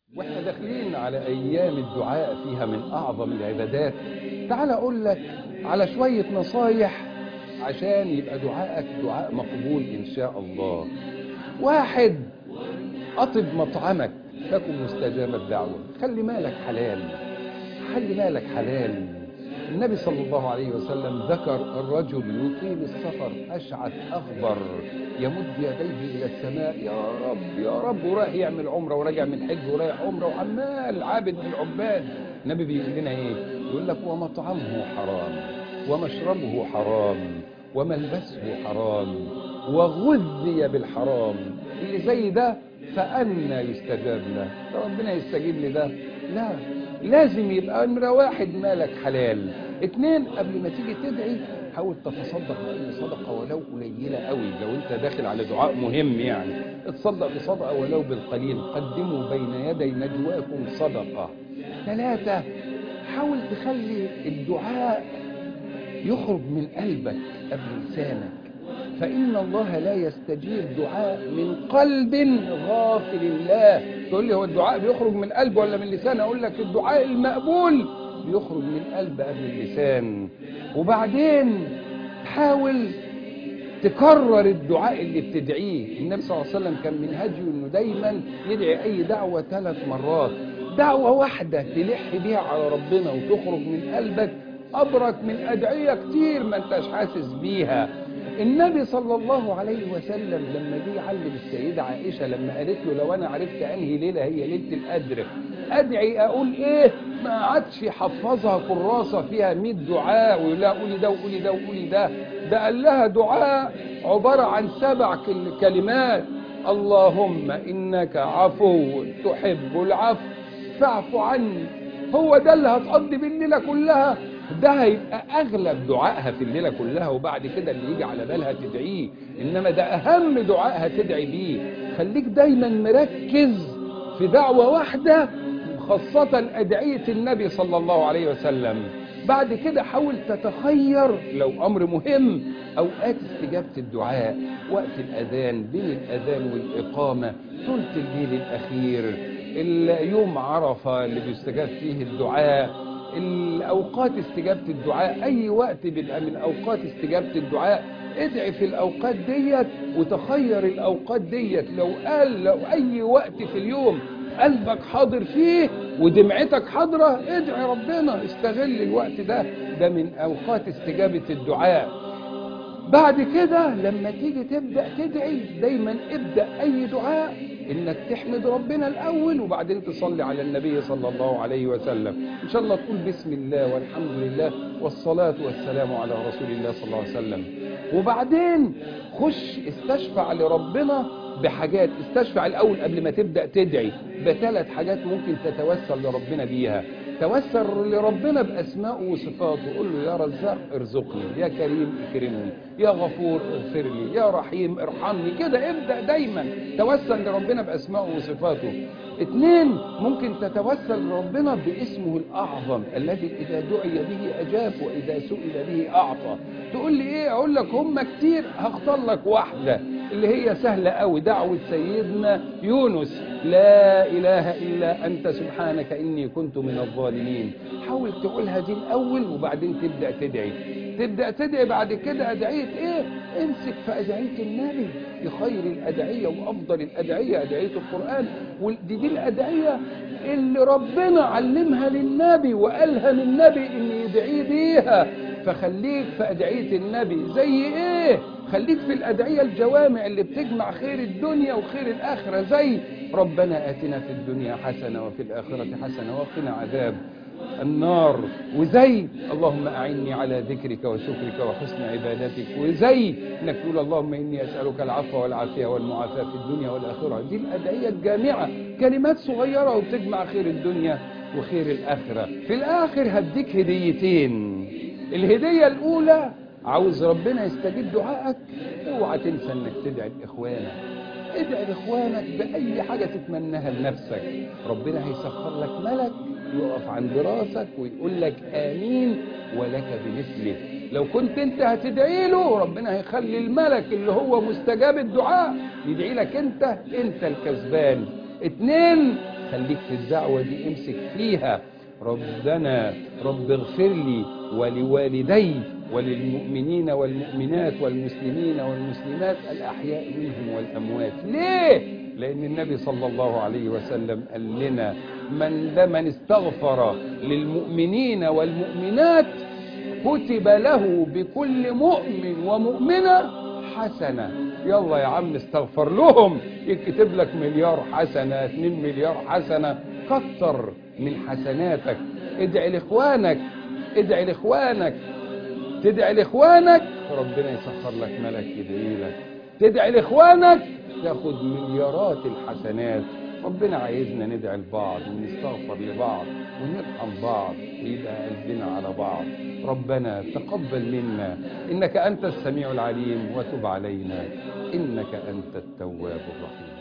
واحنا داخلين على ايام الدعاء فيها من اعظم العبادات تعال اقول لك على شوية نصايح عشان يبقى دعائك دعاء مقبول ان شاء الله واحد اطب مطعمك تكن مستجاب الدعوة خلي مالك حلال خلي مالك حلال النبي صلى الله عليه وسلم ذكر الرجل يطيل السفر أشعث أخضر يمد يديه إلى السماء يا رب يا رب ورايح يعمل عمرة وراجع من حج ورايح عمرة وعمال عابد من العباد النبي بيقول لنا إيه يقول لك ومطعمه حرام ومشربه حرام وملبسه حرام وغذي بالحرام اللي زي ده فأنا يستجاب له ربنا يستجيب لي ده لا لازم يبقى نمرة واحد مالك حلال اتنين قبل ما تيجي تدعي حاول تتصدق بأي صدقة ولو قليلة قوي لو انت داخل على دعاء مهم يعني اتصدق بصدقة ولو بالقليل قدموا بين يدي نجواكم صدقة ثلاثة حاول تخلي الدعاء يخرج من قلبك قبل لسانك فإن الله لا يستجيب دعاء من قلب غافل الله تقول لي هو الدعاء بيخرج من قلب ولا من لسان أقول لك الدعاء المقبول بيخرج من قلب قبل اللسان وبعدين حاول تكرر الدعاء اللي بتدعيه النبي صلى الله عليه وسلم كان منهجه انه دايما يدعي اي دعوة ثلاث مرات دعوة واحدة تلح بيها على ربنا وتخرج من قلبك أبرك من أدعية كتير ما انتش حاسس بيها النبي صلى الله عليه وسلم لما جه يعلم السيدة عائشة لما قالت له لو أنا عرفت أنهي ليلة هي ليلة القدر أدعي أقول إيه ما عادش يحفظها كراسة فيها 100 دعاء ويقول لها قولي ده وقولي ده وقولي ده ده قال لها دعاء عبارة عن سبع كلمات اللهم إنك عفو تحب العفو فاعف عني هو ده اللي هتقضي بالليلة كلها ده هيبقى اغلب دعائها في الليله كلها وبعد كده اللي يجي على بالها تدعيه انما ده اهم دعائها تدعي بيه خليك دايما مركز في دعوه واحده خاصه ادعيه النبي صلى الله عليه وسلم بعد كده حاول تتخير لو امر مهم اوقات استجابه الدعاء وقت الاذان بين الاذان والاقامه ثلث الليل الاخير اليوم عرفه اللي بيستجاب فيه الدعاء الأوقات استجابة الدعاء أي وقت بيبقى من أوقات استجابة الدعاء ادعي في الأوقات ديت وتخير الأوقات ديت لو قال لو أي وقت في اليوم قلبك حاضر فيه ودمعتك حاضرة ادعي ربنا استغل الوقت ده ده من أوقات استجابة الدعاء بعد كده لما تيجي تبدأ تدعي دايما ابدأ أي دعاء انك تحمد ربنا الاول وبعدين تصلي على النبي صلى الله عليه وسلم ان شاء الله تقول بسم الله والحمد لله والصلاة والسلام على رسول الله صلى الله عليه وسلم وبعدين خش استشفع لربنا بحاجات استشفع الاول قبل ما تبدأ تدعي بثلاث حاجات ممكن تتوسل لربنا بيها توسل لربنا بأسمائه وصفاته قول له يا رزاق ارزقني يا كريم اكرمني يا غفور اغفر لي يا رحيم ارحمني كده ابدأ دايما توسل لربنا بأسمائه وصفاته اثنين ممكن تتوسل لربنا باسمه الأعظم الذي إذا دعي به أجاب وإذا سئل به أعطى تقول لي إيه أقول لك هم كتير هختار لك واحدة اللي هي سهلة قوي دعوة سيدنا يونس لا إله إلا أنت سبحانك إني كنت من الظالمين حاول تقولها دي الأول وبعدين تبدأ تدعي تبدأ تدعي بعد كده أدعية إيه امسك في أدعية النبي دي خير الأدعية وأفضل الأدعية أدعية القرآن ودي دي الأدعية اللي ربنا علمها للنبي وقالها للنبي إن يدعي بيها فخليك في أدعية النبي زي إيه خليك في الأدعية الجوامع اللي بتجمع خير الدنيا وخير الآخرة زي ربنا آتنا في الدنيا حسنة وفي الآخرة حسنة وقنا عذاب النار وزي اللهم أعني على ذكرك وشكرك وحسن عبادتك وزي انك تقول اللهم إني أسألك العفو والعافية والمعافاة في الدنيا والآخرة دي الأدعية الجامعة كلمات صغيرة وبتجمع خير الدنيا وخير الآخرة في الآخر هديك هديتين الهدية الأولى عاوز ربنا يستجيب دعائك اوعى تنسى انك تدعي لاخوانك ادعي لاخوانك باي حاجه تتمناها لنفسك ربنا هيسخر لك ملك يقف عند راسك ويقول لك امين ولك بمثله لو كنت انت هتدعي له ربنا هيخلي الملك اللي هو مستجاب الدعاء يدعي لك انت انت الكسبان اتنين خليك في الدعوة دي امسك فيها ربنا رب اغفر لي ولوالدي وللمؤمنين والمؤمنات والمسلمين والمسلمات الأحياء منهم والأموات ليه؟ لأن النبي صلى الله عليه وسلم قال لنا من من استغفر للمؤمنين والمؤمنات كتب له بكل مؤمن ومؤمنة حسنة يلا يا عم استغفر لهم يكتب لك مليار حسنة اتنين مليار حسنة كتر من حسناتك ادعي لاخوانك ادعي لاخوانك تدعي لاخوانك ربنا يسخر لك ملك يدعي لك تدعي لاخوانك تاخد مليارات الحسنات ربنا عايزنا ندعي لبعض ونستغفر لبعض ونرحم بعض ويبقى قلبنا على بعض ربنا تقبل منا إنك أنت السميع العليم وتب علينا إنك أنت التواب الرحيم